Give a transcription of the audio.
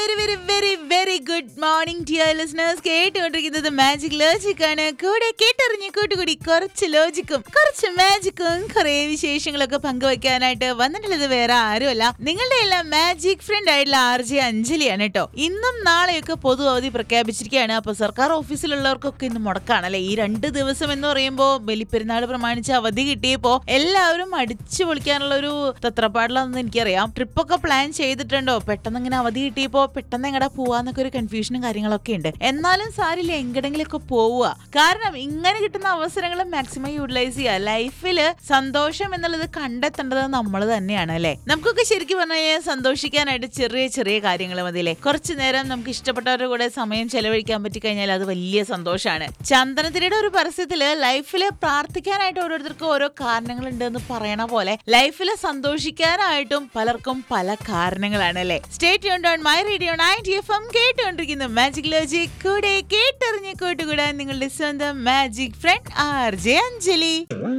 very very very very good morning dear listeners കേട്ടുകൊണ്ടിരിക്കുന്നത് magic logic ആണ് കൂടെ കേട്ടറിഞ്ഞ് കൂട്ടുകൂടി കുറച്ച് ലോജിക്കും കുറച്ച് മാജിക്കും കുറെ വിശേഷങ്ങളൊക്കെ പങ്കുവെക്കാനായിട്ട് വന്നിട്ടുള്ളത് വേറെ ആരുമല്ല നിങ്ങളുടെ എല്ലാം മാജിക് ഫ്രണ്ട് ആയിട്ടുള്ള ആർ ജെ അഞ്ജലിയാണ് കേട്ടോ ഇന്നും നാളെയൊക്കെ പൊതു അവധി പ്രഖ്യാപിച്ചിരിക്കുകയാണ് അപ്പൊ സർക്കാർ ഓഫീസിലുള്ളവർക്കൊക്കെ ഇന്ന് മുടക്കാണല്ലേ ഈ രണ്ട് ദിവസം എന്ന് പറയുമ്പോൾ ബലിപ്പെരുന്നാൾ പ്രമാണിച്ച് അവധി കിട്ടിയപ്പോ എല്ലാവരും അടിച്ചു പൊളിക്കാനുള്ള ഒരു തത്രപ്പാടിലാണെന്ന് എനിക്കറിയാം ട്രിപ്പൊക്കെ പ്ലാൻ ചെയ്തിട്ടുണ്ടോ പെട്ടെന്ന് ഇങ്ങനെ അവധി കിട്ടിയപ്പോ പെട്ടെന്ന് എങ്ങടാ പോവാന്നൊക്കെ ഒരു കൺഫ്യൂഷനും കാര്യങ്ങളൊക്കെ ഉണ്ട് എന്നാലും സാരില്ല എങ്ങടെങ്കിലൊക്കെ പോവുക കാരണം ഇങ്ങനെ കിട്ടുന്ന അവസരങ്ങൾ മാക്സിമം യൂട്ടിലൈസ് ചെയ്യുക ലൈഫില് സന്തോഷം എന്നുള്ളത് കണ്ടെത്തേണ്ടത് നമ്മൾ തന്നെയാണ് അല്ലെ നമുക്കൊക്കെ ശരിക്കും പറഞ്ഞു കഴിഞ്ഞാൽ സന്തോഷിക്കാനായിട്ട് ചെറിയ ചെറിയ കാര്യങ്ങൾ മതിയല്ലേ കുറച്ചു നേരം നമുക്ക് ഇഷ്ടപ്പെട്ടവരുടെ കൂടെ സമയം ചെലവഴിക്കാൻ പറ്റി കഴിഞ്ഞാൽ അത് വലിയ സന്തോഷമാണ് ചന്ദനത്തിരിയുടെ ഒരു പരസ്യത്തില് ലൈഫില് പ്രാർത്ഥിക്കാനായിട്ട് ഓരോരുത്തർക്കും ഓരോ കാരണങ്ങളുണ്ട് എന്ന് പറയണ പോലെ ലൈഫില് സന്തോഷിക്കാനായിട്ടും പലർക്കും പല കാരണങ്ങളാണ് അല്ലെ stay on my radio ninety F M കേട്ടുകൊണ്ടിരിക്കുന്നു മാജിക് ലോജിക് കൂടെ കേട്ടറിഞ്ഞ് കൂട്ടുകൂടാൻ നിങ്ങളുടെ സ്വന്തം magic friend R J Anjali